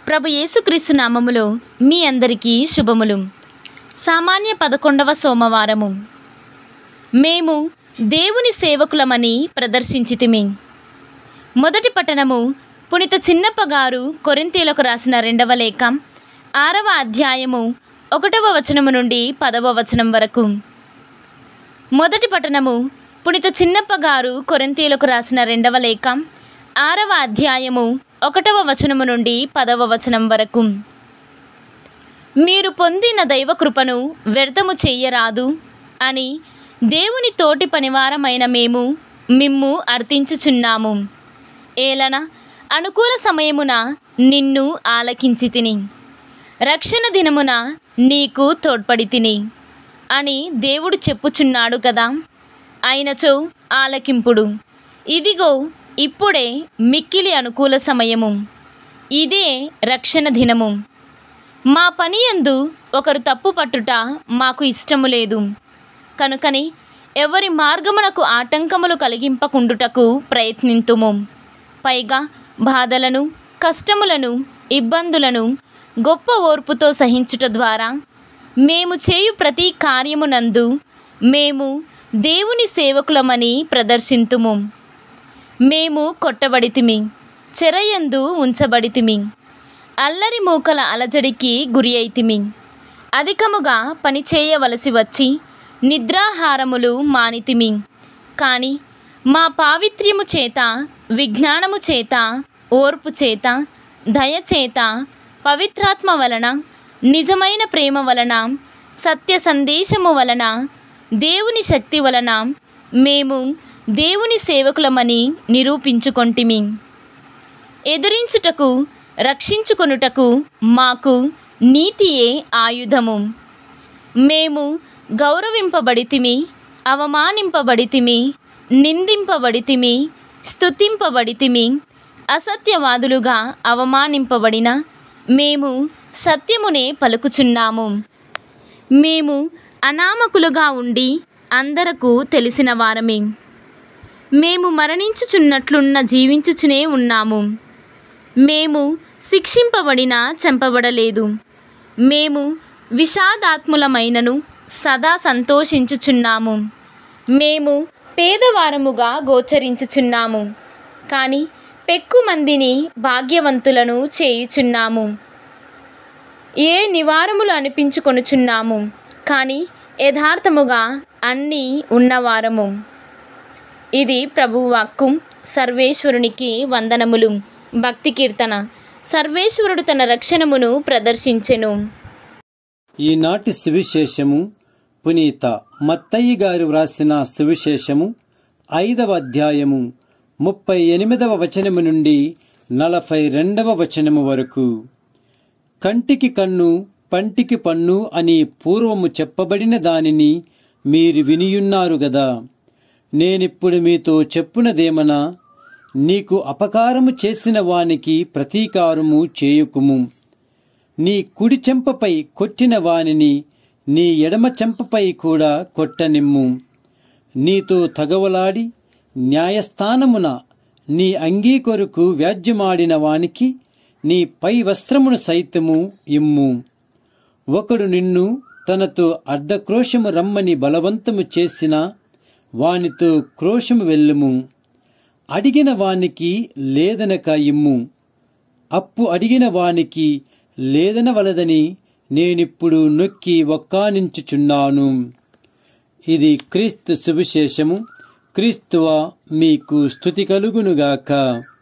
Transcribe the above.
ప్రభు యేసుక్రీస్తు నామములో మీ అందరికీ శుభములు సామాన్య పదకొండవ సోమవారము మేము దేవుని సేవకులమని ప్రదర్శించితిమి మొదటి పట్టణము పునిత చిన్నప్ప గారు కొరింతీలకు రాసిన రెండవ లేఖ ఆరవ అధ్యాయము ఒకటవ వచనము నుండి పదవ వచనం వరకు మొదటి పట్టణము పునిత చిన్నప్ప గారు కొరింతీలకు రాసిన రెండవ లేఖ ఆరవ అధ్యాయము ఒకటవ వచనము నుండి పదవ వచనం వరకు మీరు పొందిన దైవ కృపను వ్యర్థము చెయ్యరాదు అని దేవుని తోటి పనివారమైన మేము మిమ్ము అర్థించుచున్నాము ఏలన అనుకూల సమయమున నిన్ను ఆలకించి తిని రక్షణ దినమున నీకు తోడ్పడి తిని అని దేవుడు చెప్పుచున్నాడు కదా అయినచో ఆలకింపుడు ఇదిగో ఇప్పుడే మిక్కిలి అనుకూల సమయము ఇదే రక్షణ దినము మా పని యందు ఒకరు తప్పు పట్టుట మాకు ఇష్టము లేదు కనుకని ఎవరి మార్గమునకు ఆటంకములు కలిగింపకుండుటకు ప్రయత్నింతుము పైగా బాధలను కష్టములను ఇబ్బందులను గొప్ప ఓర్పుతో సహించుట ద్వారా మేము చేయు ప్రతి కార్యమునందు మేము దేవుని సేవకులమని ప్రదర్శింతుము మేము కొట్టబడితిమి చెరయందు ఉంచబడితిమి అల్లరి మూకల అలజడికి గురి అయితిమి అధికముగా పని చేయవలసి వచ్చి నిద్రాహారములు మానితిమి కానీ మా పావిత్ర్యము చేత విజ్ఞానము చేత ఓర్పు చేత దయ చేత పవిత్రాత్మ వలన నిజమైన ప్రేమ వలన సత్య సందేశము వలన దేవుని శక్తి వలన మేము దేవుని సేవకులమని నిరూపించుకొంటిమి ఎదురించుటకు రక్షించుకొనుటకు మాకు నీతియే ఆయుధము మేము గౌరవింపబడితిమి అవమానింపబడితిమి నిందింపబడితిమి స్తుతింపబడితిమి అసత్యవాదులుగా అవమానింపబడిన మేము సత్యమునే పలుకుచున్నాము మేము అనామకులుగా ఉండి అందరకు తెలిసిన వారమే మేము మరణించుచున్నట్లున్న జీవించుచునే ఉన్నాము మేము శిక్షింపబడినా చంపబడలేదు మేము విషాదాత్ములమైనను సదా సంతోషించుచున్నాము మేము పేదవారముగా గోచరించుచున్నాము కానీ పెక్కు మందిని భాగ్యవంతులను చేయుచున్నాము ఏ నివారములు అనిపించుకొనుచున్నాము కానీ యథార్థముగా అన్నీ ఉన్నవారము ఇది ప్రభువాక్కు సర్వేశ్వరునికి వందనములు భక్తి కీర్తన సర్వేశ్వరుడు తన రక్షణమును ప్రదర్శించెను ఈనాటి సువిశేషము పునీత మత్తయ్య గారు వ్రాసిన సువిశేషము ఐదవ అధ్యాయము ముప్పై ఎనిమిదవ వచనము నుండి నలభై రెండవ వచనము వరకు కంటికి కన్ను పంటికి పన్ను అని పూర్వము చెప్పబడిన దానిని మీరు వినియున్నారు గదా నేనిప్పుడు మీతో చెప్పునదేమనా నీకు అపకారము చేసిన వానికి ప్రతీకారము చేయుకుము నీ కుడి చెంపపై కొట్టిన వానిని నీ ఎడమ చెంపపై కూడా కొట్టనిమ్ము నీతో తగవలాడి న్యాయస్థానమున నీ అంగీ కొరకు వ్యాజ్యమాడిన వానికి నీ పై వస్త్రమును సైతము ఇమ్ము ఒకడు నిన్ను తనతో అర్ధక్రోశము రమ్మని బలవంతము చేసిన వానితో క్రోశము వెళ్ళుము అడిగిన వానికి లేదనక ఇమ్ము అప్పు అడిగిన వానికి లేదనవలదని నేనిప్పుడు నొక్కి ఒక్కానించుచున్నాను ఇది క్రీస్తు సువిశేషము క్రీస్తువ మీకు స్థుతి కలుగునుగాక